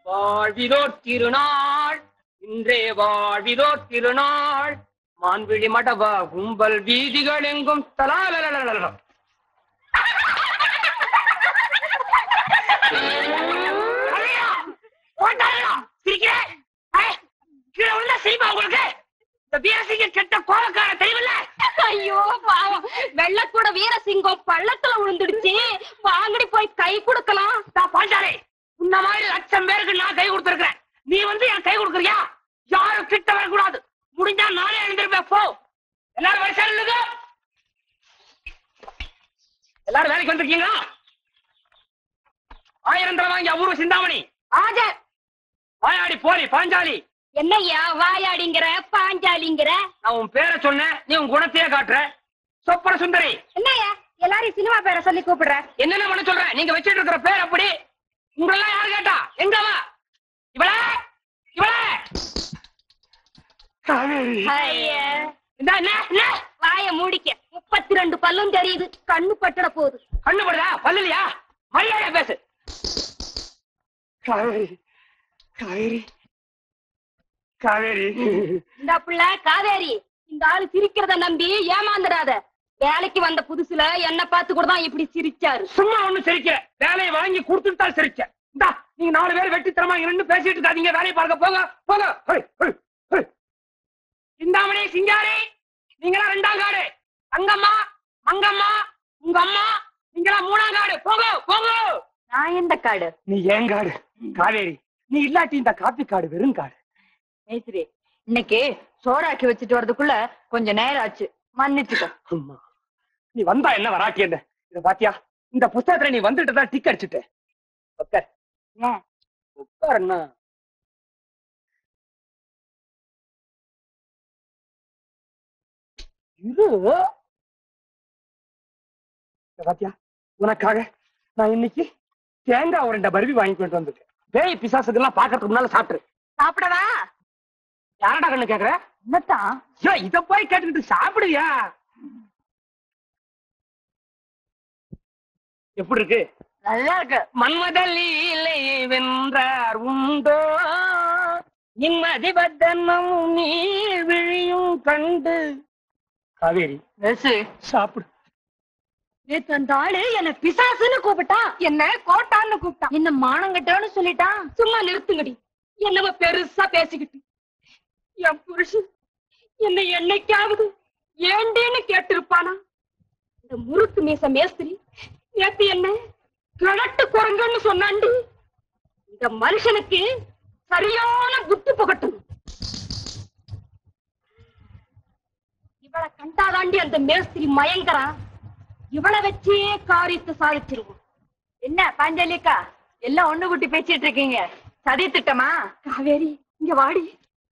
வாழ்விதோ திருநாள் இன்றே வாழ்விதோ திருநாள் மான்விழி மடவ கும்பல் வீதிகள் எங்கும் தலாலலலலல அழியா! ஓட்டாளியா! சிரிக்கிறே? ஏய், கீழே விழுந்தா சிரிப்பா உங்களுக்கு? இந்த வீரசிங்க கெட்ட கோலக்கார தெரியவில்ல ஐயோ பாவம் வெள்ளக்கூட வீரசிங்கம் பள்ளத்துல விழுந்துடுச்சு வாங்கடி போய் கை கொடுக்கலாம் நான் பாண்டாரே உன்ன மாதிரி லட்சம் பேருக்கு நான் கை கொடுத்திருக்கிறேன் நீ வந்து என் கை கொடுக்கறியா யாரும் கிட்ட வரக்கூடாது முடிஞ்சா நானே எழுந்திருப்பேன் போ எல்லாரும் வரிசை நில்லுங்க எல்லாரும் வேலைக்கு வந்திருக்கீங்களா ஆயிரம் தரம் வாங்கி அபூர்வ சிந்தாமணி ஆஜர் வாயாடி போரி பாஞ்சாலி என்னய்யா வாயாடிங்கிற பாஞ்சாலிங்கிற நான் உன் பேரை சொன்னேன் நீ உன் குணத்தையே காட்டுற சொப்பன சுந்தரி என்னய்யா எல்லாரையும் சினிமா பேரை சொல்லி கூப்பிடுற என்னென்ன பண்ண சொல்ற நீங்க வச்சிட்டு இருக்கிற பேர் அப்படி உங்களெல்லாம் யாரு கேட்டா எங்க வா இவளே இவளே காவேரி ஐயா இந்த என்ன என்ன வாய மூடிக்க முப்பத்தி ரெண்டு பல்லும் தெரியுது கண்ணு பட்டுட போகுது கண்ணு படுதா பல்லுலையா மரியாதையா பேசு காவேரி காவேரி காவேரி இந்த புள்ள காவேரி இந்த ஆளு சிரிக்கிறத நம்பி ஏமாந்துடாத வேலைக்கு வந்த புதுசுல என்ன பார்த்து கூட தான் இப்படி சிரிச்சாரு சும்மா ஒண்ணு சிரிக்கிற வேலையை வாங்கி கொடுத்துட்டு தான் சிரிச்ச இந்தா நீங்க நாலு பேர் வெட்டித்தனமா இங்க நின்னு பேசிட்டு இருக்காதீங்க வேலையை பார்க்க போங்க போங்க ஹை, ஹை, ஹை. சிந்தாமணி சிங்காரி நீங்களா ரெண்டாம் காடு தங்கம்மா மங்கம்மா உங்க அம்மா நீங்களா மூணாம் காடு போங்க போங்க நான் எந்த காடு நீ ஏன் காடு காவேரி நீ இல்லாட்டி இந்த காப்பி காடு வெறும் காடு மேஸ்திரி இன்னைக்கு சோறாக்கி வச்சுட்டு வரதுக்குள்ள கொஞ்சம் நேரம் ஆச்சு மன்னிச்சுக்கோ அம்மா நீ வந்தா என்ன வராட்டி என்ன இத பாத்தியா இந்த புஸ்தகத்துல நீ வந்துட்டு தான் டிக் அடிச்சுட்ட உட்கார் ஏன் உட்கார் அண்ணா இது இத பாத்தியா உனக்காக நான் இன்னைக்கு தேங்காய் உருண்டை பருவி வாங்கி கொண்டு வந்துட்டேன் பேய் பிசாசுக்கெல்லாம் பாக்கிறதுக்கு முன்னால சாப்பிட்டுரு சாப்பிடவா யாரடா கண்ணு கேக்குற என்னத்தான் ஐயோ, இத போய் கேட்டுக்கிட்டு சாப்பிடுவியா எப்படி இருக்கு நல்லா இருக்கு மன்மதலீலை வென்றார் உண்டோ இம்மதிபத்தனும் நீர் விழியும் கண்டு காவேரி மேஸ்திரி சாப்பிடு நேத்து அந்த ஆளு என்ன பிசாசுன்னு கூப்பிட்டான் என்ன கோட்டான்னு கூப்பிட்டான் என்ன மானங்கட்டவன்னு சொல்லிட்டான் சும்மா நிறுத்துங்கடி என்னவ பெருசா பேசிக்கிட்டு என் புருஷன் என்னை என்னைக்காவது ஏண்டேன்னு கேட்டிருப்பானா இந்த முறுக்கு மீச மேஸ்திரி நேத்து என்ன கிழட்டு குரங்குன்னு சொன்னாண்டி இந்த மனுஷனுக்கு சரியான புத்தி புகட்டும் இவளை கண்டாதாண்டி அந்த மேஸ்திரி மயங்கறான் இவளை வச்சே காரியத்தை சாதிச்சிருவோம் என்ன பாஞ்சாலிக்கா எல்லாம் ஒண்ணு குட்டி பேசிட்டு இருக்கீங்க சதி திட்டமா காவேரி இங்க வாடி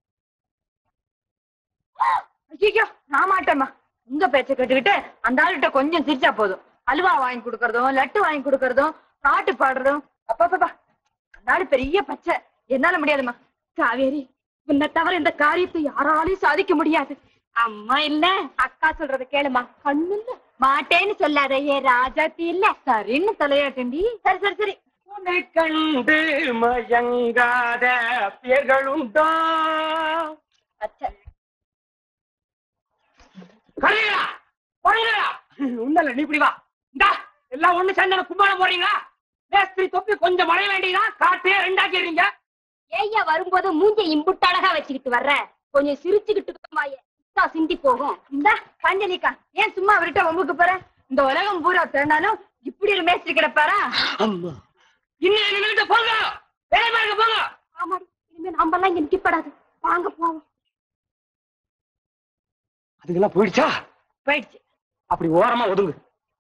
ஐயோ நான் மாட்டேம்மா உங்க பேச்ச கேட்டுக்கிட்டு அந்த ஆளுகிட்ட கொஞ்சம் சிரிச்சா போதும் அல்வா வாங்கி கொடுக்கறதும் லட்டு வாங்கி கொடுக்கறதும் பாட்டு பாடுறதும் அப்பா அந்த ஆளு பெரிய பச்சை என்னால முடியாதும்மா காவேரி உன்னை தவிர இந்த காரியத்தை யாராலையும் சாதிக்க முடியாது அம்மா இல்ல அக்கா சொல்றத கேளுமா கண்ணு இல்ல மாட்டேன்னு சொல்லாத ஏ ராஜாத்தி இல்ல சரின்னு தலையாட்டண்டி சரி சரி சரி உன்னை கண்டு மயங்காத பேர்களுண்டோ பச்சை கரையா குறைங்களா உன்னல நீ இப்படி வா இந்தா எல்லாம் ஒண்ணு சேர்ந்து கும்பாலம் போறீங்களா மேஸ்திரி தொப்பி கொஞ்சம் மழைய வேண்டியதா காட்டையே ரெண்டாக்கிடுறீங்க ஏய்யா வரும்போது மூஞ்ச இம்புட்டு அழகா வச்சுக்கிட்டு வர்ற கொஞ்சம் சிரிச்சுக்கிட்டு வாய சுத்தா சிந்தி போகும் இந்த பாஞ்சலிக்கா ஏன் சும்மா அவர்கிட்ட வம்புக்கு போற இந்த உலகம் பூரா திறனாலும் இப்படி ஒரு மேஸ்திரி கிடப்பாரா அம்மா இன்னும் எங்க வீட்டு போங்க வேலை பாருங்க போங்க ஆமாடி இனிமே நாமெல்லாம் இங்க நிக்கப்படாது வாங்க போவோம் அதுக்கெல்லாம் போயிடுச்சா போயிடுச்சு அப்படி ஓரமா ஒதுங்கு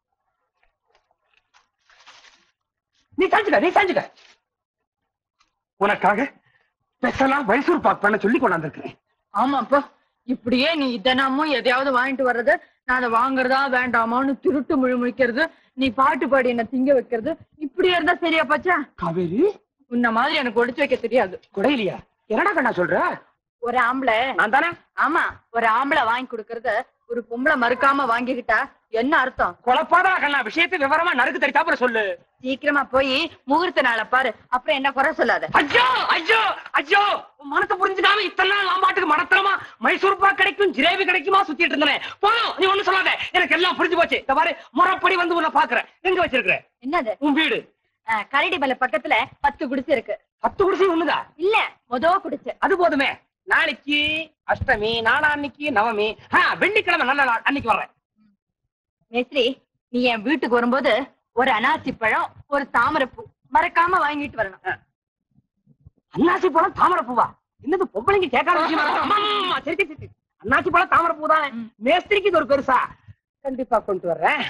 நீ சாஞ்சுக்க நீ சாஞ்சுக்க உனக்காக ஸ்பெஷலா மைசூர் பாக் பண்ண சொல்லி கொண்டாந்துருக்கிறேன் ஆமாப்பா இப்படியே நீ தினமும் எதையாவது வாங்கிட்டு வர்றது நான் அதை வாங்குறதா வேண்டாமான்னு திருட்டு முழு முழிக்கிறது நீ பாட்டு பாடி என்ன திங்க வைக்கிறது இப்படி இருந்தா சரியா பச்சா காவேரி உன்ன மாதிரி எனக்கு ஒடிச்சு வைக்க தெரியாது குடையிலையா என்னடா கண்ணா சொல்ற ஒரு ஆம்பளை நான் தானே ஆமா ஒரு ஆம்பளை வாங்கி கொடுக்கறத ஒரு பொம்பளை மறுக்காம வாங்கிக்கிட்டா என்ன அர்த்தம் குழப்பாதா கண்ணா விஷயத்தை விவரமா நறுக்கு தரித்தாப்புல சொல்லு சீக்கிரமா போய் முகூர்த்த நாளை பாரு அப்புறம் என்ன குறை சொல்லாத ஐயோ ஐயோ ஐயோ உன் மனத்தை புரிஞ்சுக்காம இத்தனை நாள் நான் பாட்டுக்கு மடத்தனமா மைசூர் பாக் கிடைக்கும் ஜிலேபி கிடைக்குமா சுத்திட்டு இருந்தேன் போதும் நீ ஒண்ணு சொல்லாத எனக்கு எல்லாம் புரிஞ்சு போச்சு இந்த பாரு முறைப்படி வந்து உன்னை பாக்குறேன் எங்க வச்சிருக்கிற என்னது உன் வீடு அஹ், கரடி மலை பக்கத்துல பத்து குடிசை இருக்கு பத்து குடிசை ஒண்ணுதா இல்ல மொத குடிசை அது போதுமே நாளைக்கு அஷ்டமி நாளான்னைக்கு நவமி ஆ, வெள்ளிக்கிழமை நல்ல நாள் அன்னைக்கு வர்றேன் மேஸ்திரி நீ என் வீட்டுக்கு வரும்போது ஒரு அனாசி பழம் ஒரு தாமரைப்பூ மறக்காம வாங்கிட்டு வரணும் அன்னாசி பழம் தாமரை பூவா என்னது பொம்பளைங்க கேட்காத விஷயமா இருக்கு. அம்மா, அம்மா, அம்மா, சரி சரி, சரி அன்னாசி பழம் தாமரை பூ தான் ம். மேஸ்திரிக்கு இது ஒரு பெருசா கண்டிப்பா கொண்டு வர்றேன்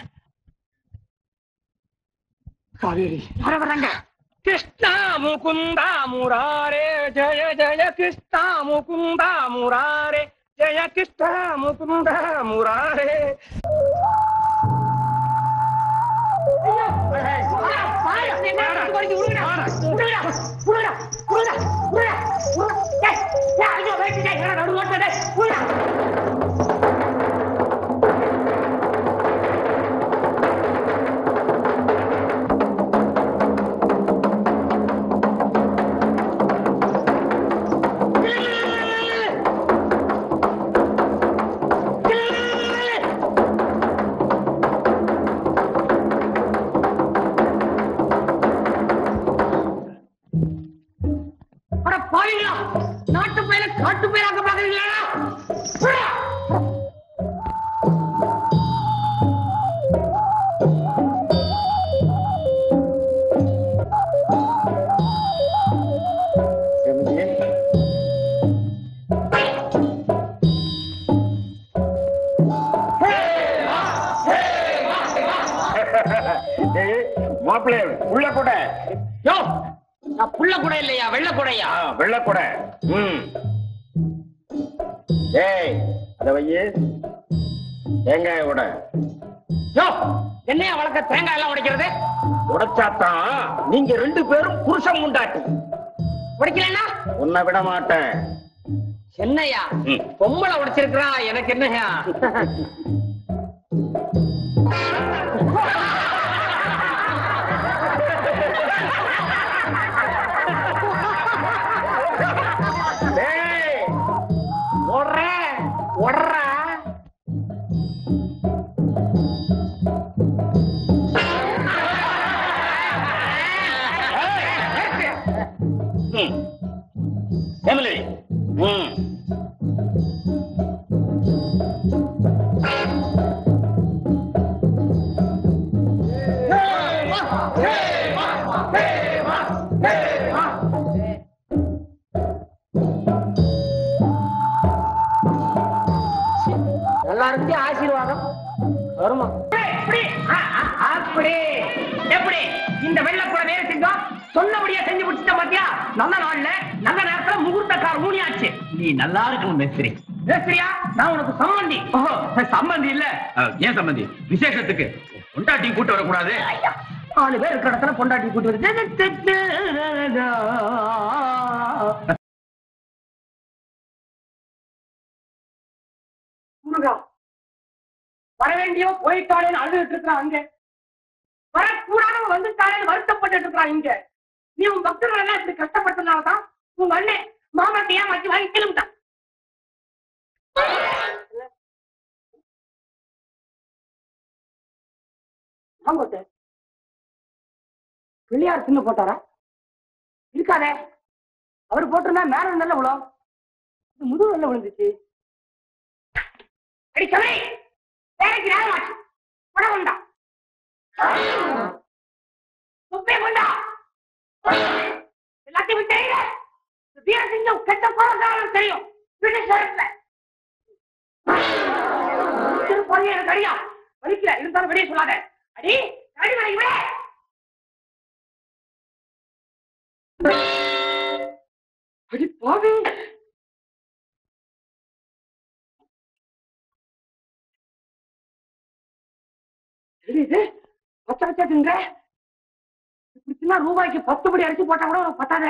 காவேரி யார வர்றாங்க கிருஷ்ணா முகுந்தா முராரே ஜெய ஜெய கிருஷ்ணா முகுந்தா முராரே ஜெய கிருஷ்ணா முகுந்தா முராரே அட பாவிங்களா நாட்டு பயில காட்டு பயிராக்க பாக்குறீங்களா மாப்பிள்ளை உள்ள கூட யோ நான் புள்ள கூட இல்லையா வெள்ள கூடையா வெள்ள கூட ம் ஏய் அத வையே தேங்காய உட யோ என்னையா வளர்க்க தேங்காய் எல்லாம் உடைக்கிறது உடைச்சாத்தான் நீங்க ரெண்டு பேரும் புருஷன் முண்டாட்டி உடைக்கலன்னா உன்னை விட மாட்டேன் என்னையா ம். பொம்பளை உடைச்சிருக்கிறான் எனக்கு என்னையா டேய், ஓடுறேன் ஓடுறேன் ம். எமிலி ம். எல்லாருக்கும் ஆசீர்வாதம் வருமா எப்படி ஆ, ஆ, அப்படி எப்படி இந்த வெள்ளப்புற வேலை செஞ்சோம் சொன்னபடியா செஞ்சு முடிச்சிட்ட பாத்தியா நல்ல நாள்ல நல்ல நேரத்துல முகூர்த்தக்கார ஊனியாச்சு நீ நல்லா இருக்கணும் மேஸ்திரி பேசுறியா நான் உனக்கு சம்மந்தி ஓஹோ சம்பந்தி இல்ல அஹ், ஏன் சம்பந்தி விசேஷத்துக்கு கொண்டாட்டி கூட்டு வரக்கூடாது ஐயா, நாலு பேர் இருக்கிற இடத்துல பொண்டாட்டி கூட்டு வருது முருகா வர வேண்டியோ போயிட்டாளேன்னு அழுதுட்டு இருக்கிறான் அங்க வரக்கூடாதவன் வந்துட்டாளேன்னு வருத்தப்பட்டு இருக்கிறான் இங்க நீ உன் பக்தர்கள் எல்லாம் இப்படி கஷ்டப்பட்டதுனாலதான் உங்க அண்ணன் மாமரத்தை ஏமாத்தி வாங்கி கிளம்பிட்டான் ஆமாட்டு பிள்ளையார் சின்ன போட்டாரா இருக்காதே அவர் போட்டிருந்தா மேல நல்ல விழும் இது முதுகு நல்ல விழுந்துச்சு அடி கலை வேலைக்கு நேரம் ஆச்சு படம் கொண்டா துப்பே கொண்டா எல்லாத்தையும் தெரியல வீர சிங்கம் கெட்ட போறதாலும் தெரியும் பிரிட்டிஷ் அரசுல திருப்பதி எனக்கு அடியா வலிக்கல இருந்தாலும் வெளியே சொல்லாத அடி அடி வரை விட அடி பாவி தெரியுது பச்சை பச்சை தின்ற இப்படி சின்ன ரூபாய்க்கு பத்து படி அரிசி போட்டா கூட உனக்கு பத்தாத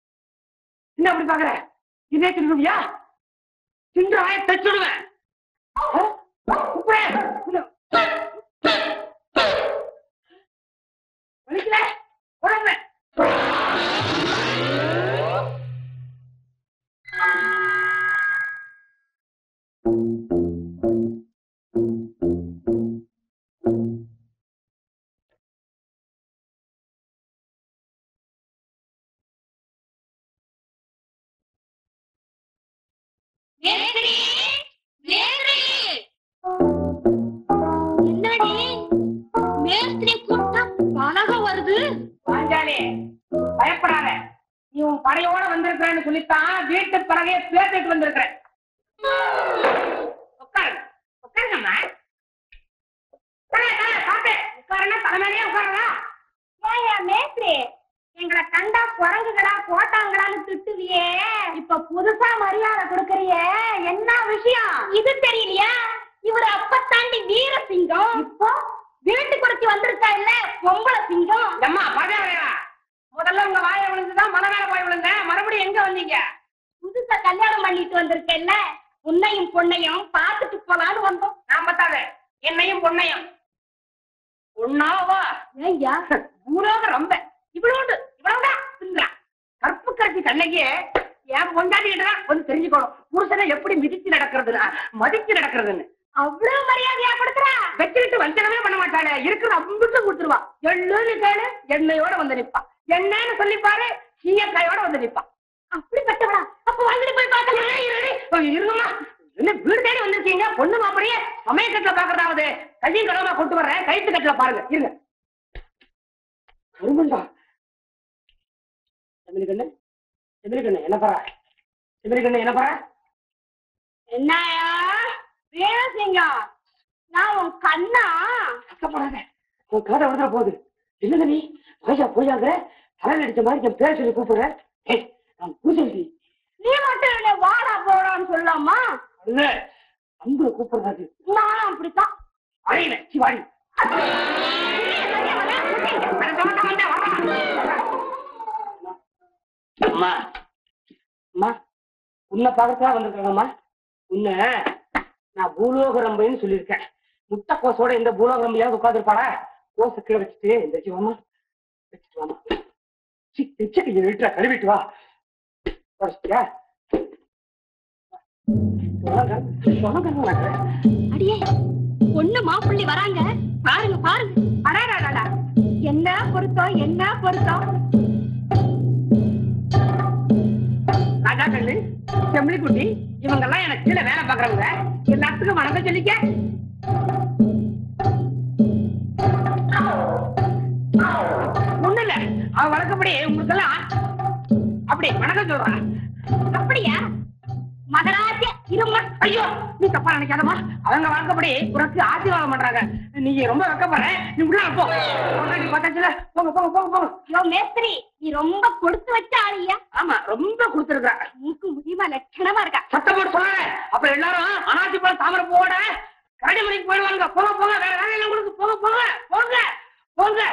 என்ன அப்படி பாக்குற இதே தின்னுவியா தின்ற வாய தச்சுடுவேன் வலிக்கல உடம்பு என்னடி மேஸ்திரி கூட்டம் பலக வருது பாஞ்சாலி பயப்படாத நீ உன் படையோட வந்திருக்கிறேன்னு சொல்லித்தான் வீட்டு பறவைய பேசிட்டு வந்திருக்கிறேன் உட்காருங்க உட்காருங்கம்மா உட்காரு, உட்காரு, சாப்பிட்டு. உட்காருன்னா தலைமையிலேயே உட்காருதா ஏயா மேஸ்திரி எங்களை கண்டா குரங்குகளா போட்டாங்களான்னு திட்டுவியே இப்ப புதுசா மரியாதை கொடுக்கறியே என்ன விஷயம் இது தெரியலையா இவர் அப்பத்தாண்டி வீர சிங்கம் இப்போ வீட்டுக்கு ஒருத்தி வந்திருக்கா இல்ல பொம்பளை சிங்கம் எம்மா பகையா முதல்ல உங்க வாயை விழுந்துதான் மன மேல போய் விழுந்தேன் மறுபடியும் எங்க வந்தீங்க புதுசா கல்யாணம் பண்ணிட்டு வந்திருக்கேல்ல உன்னையும் பொண்ணையும் பார்த்துட்டு போலான்னு வந்தோம் நான் பத்தாத என்னையும் பொண்ணையும் பொண்ணாவா ஏய்யா பூலோக ரொம்ப இவ்வளோண்டு இவ்வளவுதான் தின்றா கற்பு கரைச்சி கண்ணகி என் பொண்டாட்டிக்கிட்ட கொஞ்சம் தெரிஞ்சுக்கணும் புருஷனை எப்படி மிதிச்சு நடக்கிறதுனா மதிச்சு நடக்கிறதுன்னு அவ்வளவு மரியாதையா கொடுக்குறா வச்சுக்கிட்டு வஞ்சனமே பண்ண மாட்டாளே இருக்கிற அம்பிட்டு கொடுத்துருவா எள்ளுன்னு கேளு எண்ணெயோட வந்து நிப்பா எண்ணெய்னு சொல்லி பாரு சீயக்காயோட வந்து நிப்பா அப்படிப்பட்டவளா அப்ப வந்துட்டு போய் பார்க்கலாம் இருங்கம்மா என்ன வீடு தேடி வந்திருக்கீங்க பொண்ணு மாப்பிளையே சமயக்கட்டுல பாக்குறதாவது கையும் கடவுமா கொண்டு வர்றேன் கைத்து கட்டுல பாருங்க இருங்க வருமண்டா செமிலி கண்ணு செமிலி கண்ணு என்ன பாரு செமிலி கண்ணு என்ன பாரு என்னயா வீர சிங்கம் நான் உன் கண்ணா கஷ்டப்படாத உன் காதை விடுற போகுது என்னங்க நீ போயா போயாங்கிற தலையில் அடிச்ச மாதிரி என் பேர் சொல்லி கூப்பிடுறேன் ஏய் நான் பூஜை நீ மட்டும் என்ன வாடா போடான்னு சொல்லாமா அல்ல அன்பு கூப்பிடுறாரு நானும் அப்படித்தான் அறையில சிவாடி அம்மா அம்மா உன்னை பார்க்கறதா வந்திருக்காங்கம்மா உன்னை நான் பூலோக ரம்பைன்னு சொல்லியிருக்கேன் முட்டை கோசோட இந்த பூலோக ரம்பையாவது உட்காந்துருப்பாடா கோசை கீழே வச்சுட்டு எந்திரிச்சு வாமா வச்சுட்டு வாமா சி பிச்சை கையை விட்டுற கழுவிட்டு வா தொடச்சிட்டியா அடியே பொண்ணு மாப்பிள்ளை வராங்க பாருங்க பாருங்க அடாடாடா என்ன பொருத்தம் என்ன பொருத்தம் ராஜா கண்ணு செம்மலி குட்டி இவங்க எல்லாம் எனக்கு கீழே வேலை பாக்குறவங்க எல்லாத்துக்கும் வணக்கம் சொல்லிக்க ஒண்ணு இல்ல அவ வழக்கப்படி உங்களுக்கு எல்லாம் அப்படி வணக்கம் சொல்றான் அப்படியா மகராஜ இருமா ஐயோ நீ தப்பா நினைக்காதமா அவங்க வழக்கப்படி உனக்கு ஆசீர்வாதம் பண்றாங்க நீ ரொம்ப வெக்கப்படுற நீ உள்ள போ நீ பார்த்தாச்சுல போங்க போங்க போங்க போங்க யோ மேஸ்திரி நீ ரொம்ப கொடுத்து வச்ச ஆளியா ஆமா ரொம்ப கொடுத்துருக்கா மூக்கு முடியுமா லட்சணமா இருக்கா சத்தம் போட்டு சொல்லாத அப்புறம் எல்லாரும் அனாசி போல தாமரை போட கரடி மணிக்கு போயிடுவாங்க போங்க போங்க வேற வேலையெல்லாம் கொடுக்கு போங்க போங்க போங்க போங்க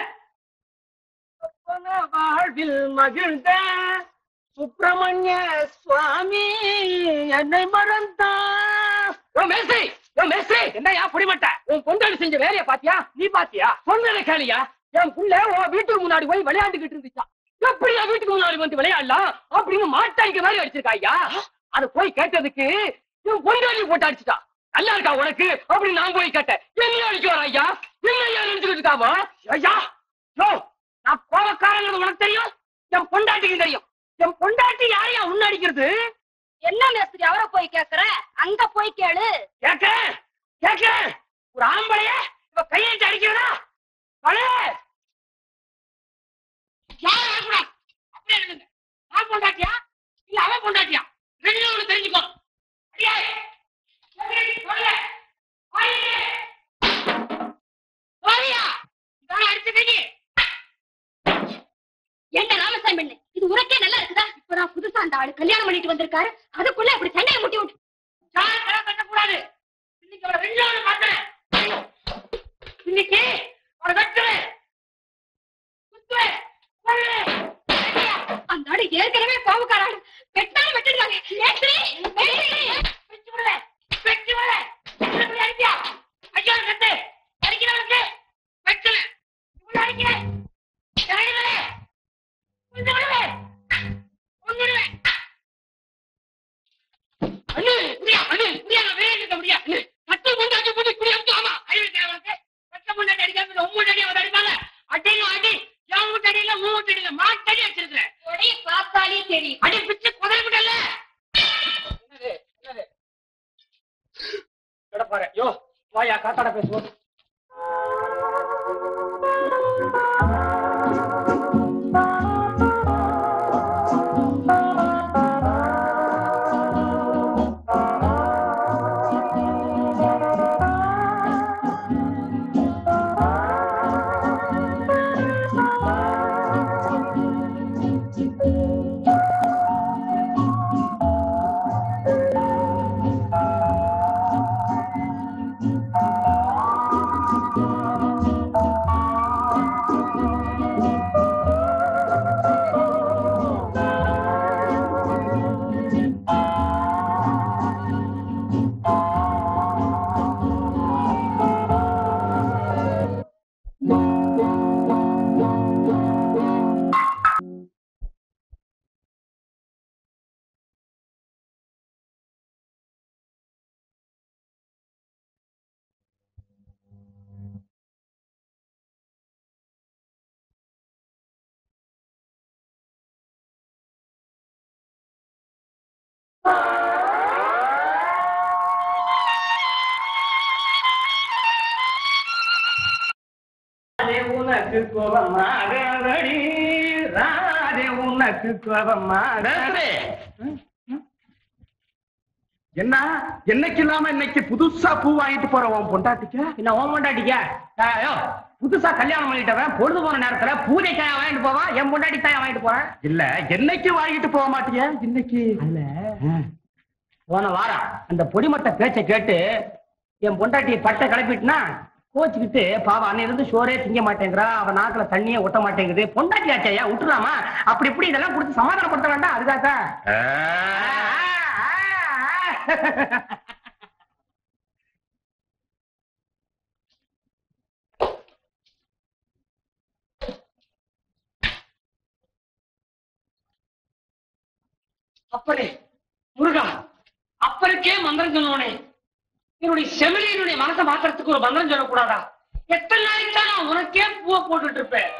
வாழ்வில் மகிழ்ந்த சுப்பிரமணிய சுவாமி என்னை மறந்தான் மேஸ்திரி மேஸ்திரி என்னையா புடிமட்ட உன் பொண்டாடி செஞ்ச வேலைய பாத்தியா நீ பாத்தியா சொன்னதை கேளியா என் புள்ள உன் வீட்டுக்கு முன்னாடி போய் விளையாண்டுகிட்டு இருந்துச்சான் எப்படியா வீட்டுக்கு முன்னாடி வந்து விளையாடலாம் அப்படின்னு மாட்டாய்க்கு மாதிரி அடிச்சிருக்கா ஐயா அது போய் கேட்டதுக்கு இவன் பொண்டாடி போட்டு அடிச்சுட்டான் நல்லா இருக்கா உனக்கு அப்படின்னு நான் போய் கேட்டேன் என்ன அடிக்க வர ஐயா என்ன ஐயா நினைச்சுக்கிட்டு இருக்காமா ஐயா யோ நான் கோபக்காரங்கிறது உனக்கு தெரியும் என் பொண்டாட்டிக்கு தெரியும் என் பொண்டாட்டி யாரையா உன்ன அடிக்கிறது என்ன மேஸ்திரி அவரை போய் கேக்குற அங்க போய் கேளு கேக்க கேக்க ஒரு ஆம்பளைய இவ கையெழுத்து அடிக்கிறதா பழே யாரும் வரக்கூடாது அப்படியே நில்லுங்க நான் பொண்டாட்டியா இல்ல அவன் பொண்டாட்டியா ரெண்டு ஒண்ணு தெரிஞ்சுக்கோ அடியே எதிரி, சொல்லு. வாயிலே. வாரியா இதான் அடிச்ச கையே என்ன ராமசாமி பண்ணு இது உனக்கே நல்லா இருக்குதா இப்பதான் புதுசா அந்த ஆளு கல்யாணம் பண்ணிட்டு வந்திருக்காரு அதுக்குள்ள அப்படி சண்டையை முட்டி விட்டு யாரும் கடன் கட்டக்கூடாது இன்னைக்கு அவளை ரெண்டு நாள் பார்த்தேன் இன்னைக்கு அவளை வெட்டுவேன் குத்துவேன் கொல்லுவேன். ஐயா, அந்த ஆளு ஏற்கனவே கோபக்கார ஆளு வெட்டாலும் வெட்டிடுவாங்க மேஸ்திரி, மேஸ்திரி. வெச்சு விடுவேன் வெச்சு விடுவேன் படைய பார்த்தாலே தெரியும் அடி பிச்சு குதறி விடல என்னது என்னது கிடப்பாரு யோ வாயா காத்தாட பேசுவோம் ராதே உனக்கு கோபமாகடி ராதே உனக்கு கோபமாக மேஸ்திரி என்ன என்னைக்கு இல்லாம இன்னைக்கு புதுசா பூ வாங்கிட்டு போற உன் பொண்டாட்டிக்க என்ன ஓம் பொண்டாட்டிக்க ஐயோ புதுசா கல்யாணம் பண்ணிட்டவன் பொழுது போன நேரத்துல பூஜை காயா வாங்கிட்டு போவான் என் பொண்டாட்டி தாயா வாங்கிட்டு போறேன் இல்ல என்னைக்கு வாங்கிட்டு போக மாட்டியா இன்னைக்கு அதுல போன வாரம் அந்த பொடிமட்ட பேச்சை கேட்டு என் பொண்டாட்டியை பட்டை கிளப்பிட்டுனா கோச்சுக்கிட்டு பாவம் அன்னையில இருந்து சோறே திங்க மாட்டேங்கிறா அவன் நாக்குல தண்ணியே ஒட்ட மாட்டேங்குது பொண்டாட்டி ஆச்சையா விட்டுலாமா அப்படி இப்படி இதெல்லாம் கொடுத்து சமாதானப்படுத்த வேண்டாம் அதுக்காக அப்பனே முருகா அப்பனுக்கே மந்திரம் சொல்லணுனே என்னுடைய செவிலியனுடைய மனசை மாத்துறதுக்கு ஒரு மந்திரம் சொல்லக்கூடாதா எத்தனை நாளைக்கு தான் நான் உனக்கே பூவை போட்டுட்டு இருப்பேன்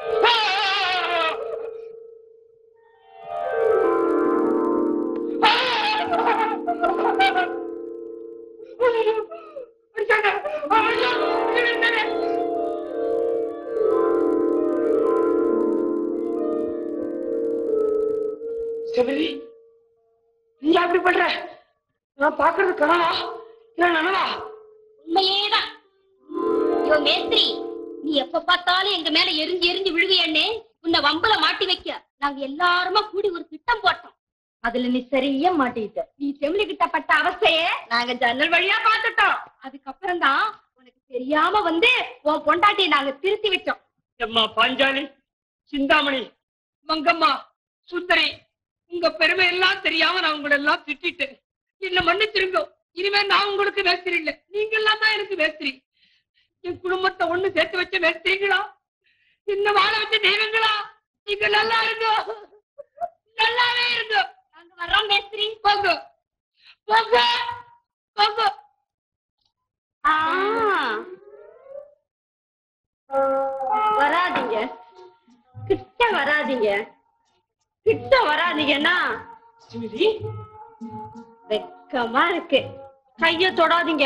செவிலி நீ அப்படி பண்ற நான் பாக்குறது கனவா இல்ல நனவா உண்மையேதான் இவன் மேஸ்திரி நீ எப்ப பார்த்தாலும் எங்க மேல எரிஞ்சு எரிஞ்சு விழுவியண்ணே உன்னை வம்பல மாட்டி வைக்க நாங்க எல்லாருமா கூடி ஒரு திட்டம் போட்டோம் அதுல நீ சரியா மாட்டிக்கிட்ட நீ செவிலி கிட்ட பட்ட அவஸ்தைய நாங்க ஜன்னல் வழியா பார்த்துட்டோம் அதுக்கப்புறம் தான் உனக்கு தெரியாம வந்து உன் பொண்டாட்டியை நாங்க திருத்தி வச்சோம் எம்மா பாஞ்சாலி சிந்தாமணி மங்கம்மா சுந்தரி உங்க பெருமை எல்லாம் தெரியாம நான் உங்களை எல்லாம் திட்டிட்டேன் என்ன மன்னிச்சிருங்க இனிமே நான் உங்களுக்கு மேஸ்திரி இல்ல நீங்க எல்லாம் தான் எனக்கு மேஸ்திரி என் குடும்பத்தை ஒண்ணு சேர்த்து வச்ச மேஸ்திரிங்களா என்ன வாழ வச்ச தெய்வங்களா நீங்க நல்லா இருங்க நல்லாவே இருங்க நாங்க வர்றோம் மேஸ்திரி போங்க போங்க போங்க ஆ. வராதீங்க கிட்ட வராதீங்க கிட்ட வராதீங்கன்னா சுமிதி வெக்கமா இருக்கு கைய தொடாதீங்க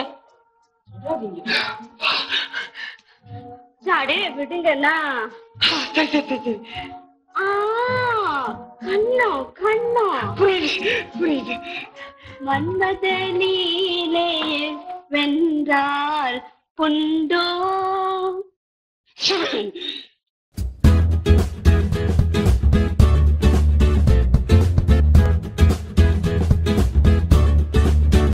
சாடே விடுங்கண்ணா சரி, சரி, சரி, சரி. ஆ, கண்ணம் கண்ணம் புரியுது புரியுது மன்மத நீலே வென்றால் புண்டோ சுமிதி